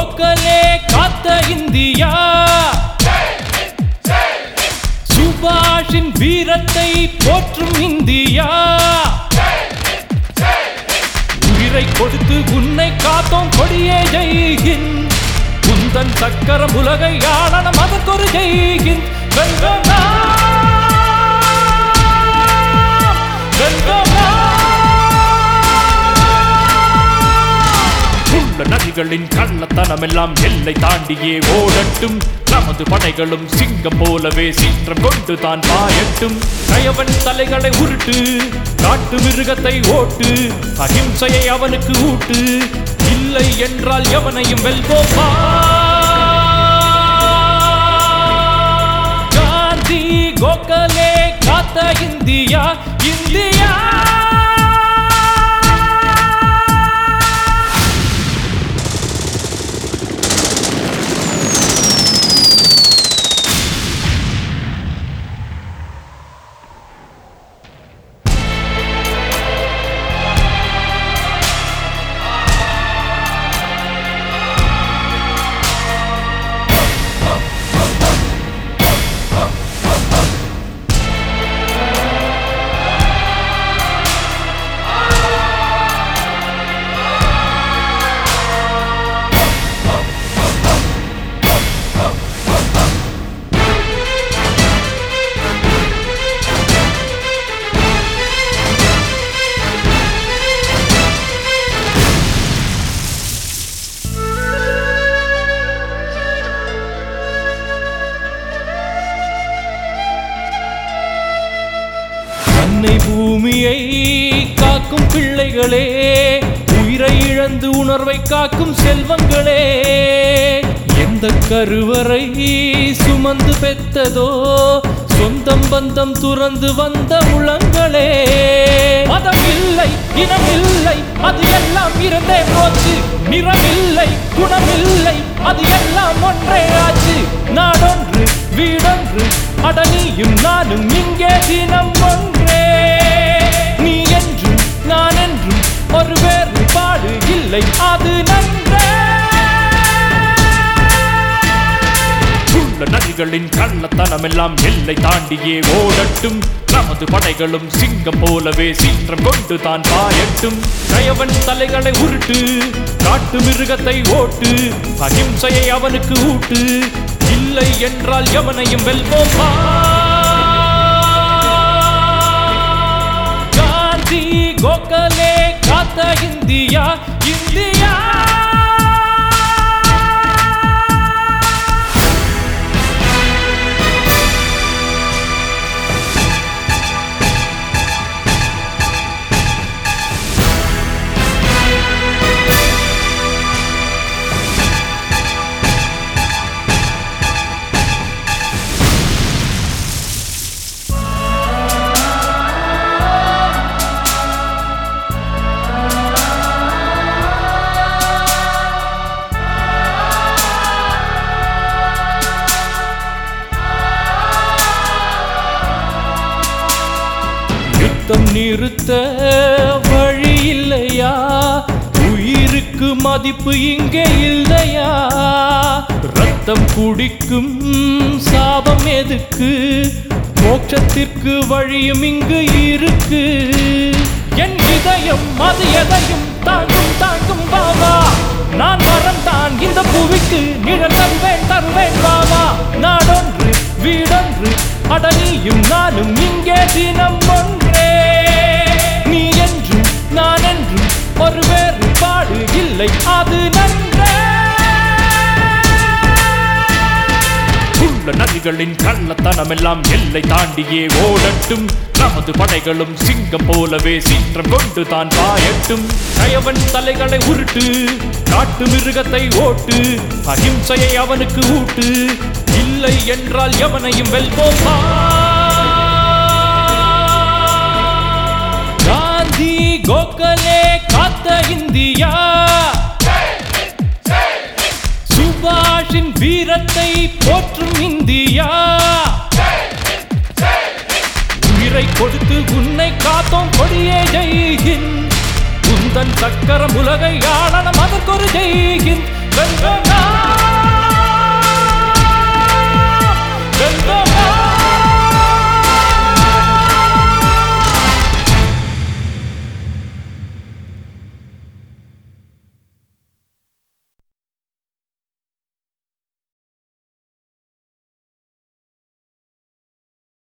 கோகலே காத்த இந்தியா சுபாஷின் வீரத்தை போற்றும் இந்தியா உயிரை கொடுத்து உன்னை காத்தோம் கொடியே ஜெய்கின் குந்தன் சக்கரம் உலகை ஆளனம் அதற்கொரு ஜெய்கின் வெல்வோம் நாம். வெல்வோம் நாம். உள்ள நதிகளின் கள்ளத்தனமெல்லாம் எல்லை தாண்டியே ஓடட்டும் நமது படைகளும் சிங்கம் போலவே சீற்றம் கொண்டு தான் பாயட்டும் கயவன் தலைகளை உருட்டு காட்டு மிருகத்தை ஓட்டு அகிம்சையை அவனுக்கு ஊட்டு இல்லை என்றால் எவனையும் வெல்வோம் வா. காந்தி கோகலே காத்த இந்தியா இந்தியா அன்னை பூமியை காக்கும் பிள்ளைகளே உயிரை இழந்து உணர்வை காக்கும் செல்வங்களே எந்த கருவறை சுமந்து பெத்ததோ சொந்தம் பந்தம் துறந்து வந்த முழங்களே மதம் இல்லை இனம் இல்லை அது எல்லாம் இருந்தே போச்சு நிறமில்லை குணமில்லை அது எல்லாம் ஒன்றே ஆச்சு நாடொன்று வீடொன்று அடனியும் நானும் இங்கே தினம் ஒன்றே நீ என்றும் நான் என்றும் ஒரு வேறுபாடு இல்லை அது நன்றே உள்ள நதிகளின் கள்ளத்தனமெல்லாம் எல்லை தாண்டியே ஓடட்டும் நமது படைகளும் சிங்கம் போலவே சீற்றம் கொண்டு தான் பாயட்டும் கயவன் தலைகளை உருட்டு காட்டு மிருகத்தை ஓட்டு அகிம்சையை அவனுக்கு ஊட்டு இல்லை என்றால் எவனையும் வெல்வோம் வா. காந்தி கோகலே காத்த இந்தியா இந்தியா யுத்தம் நிறுத்த வழி இல்லையா உயிருக்கு மதிப்பு இங்கே இல்லையா ரத்தம் குடிக்கும் சாபம் எதுக்கு மோட்சத்திற்கு வழியும் இங்கு இருக்கு என் இதயம் அது எதையும் தாங்கும் தாங்கும் பாவா நான் மரம் தான் இந்த புவிக்கு நிழல் தருவேன் தருவேன் பாவா நாடொன்று வீடொன்று அடனியும் நானும் இங்கே தினம் ஒன்றே நீ என்றும் நான் என்றும் ஒரு வேறுபாடு இல்லை அது நன்றே உள்ள நதிகளின் கள்ளத்தனமெல்லாம் எல்லை தாண்டியே ஓடட்டும் நமது படைகளும் சிங்கம் போலவே சீற்றம் கொண்டு தான் பாயட்டும் கயவன் தலைகளை உருட்டு காட்டு மிருகத்தை ஓட்டு அகிம்சையை அவனுக்கு ஊட்டு இல்லை என்றால் எவனையும் வெல்வோம் வா. காந்தி கோகலே காத்த இந்தியா சுபாஷின் வீரத்தை போற்றும் இந்தியா உயிரை கொடுத்து உன்னை காத்தோம் கொடியே ஜெய்கின் குந்தன் சக்கரம் உலகை ஆளனம் அதற்கொரு ஜெய்கின் வெல்வோம் நாம்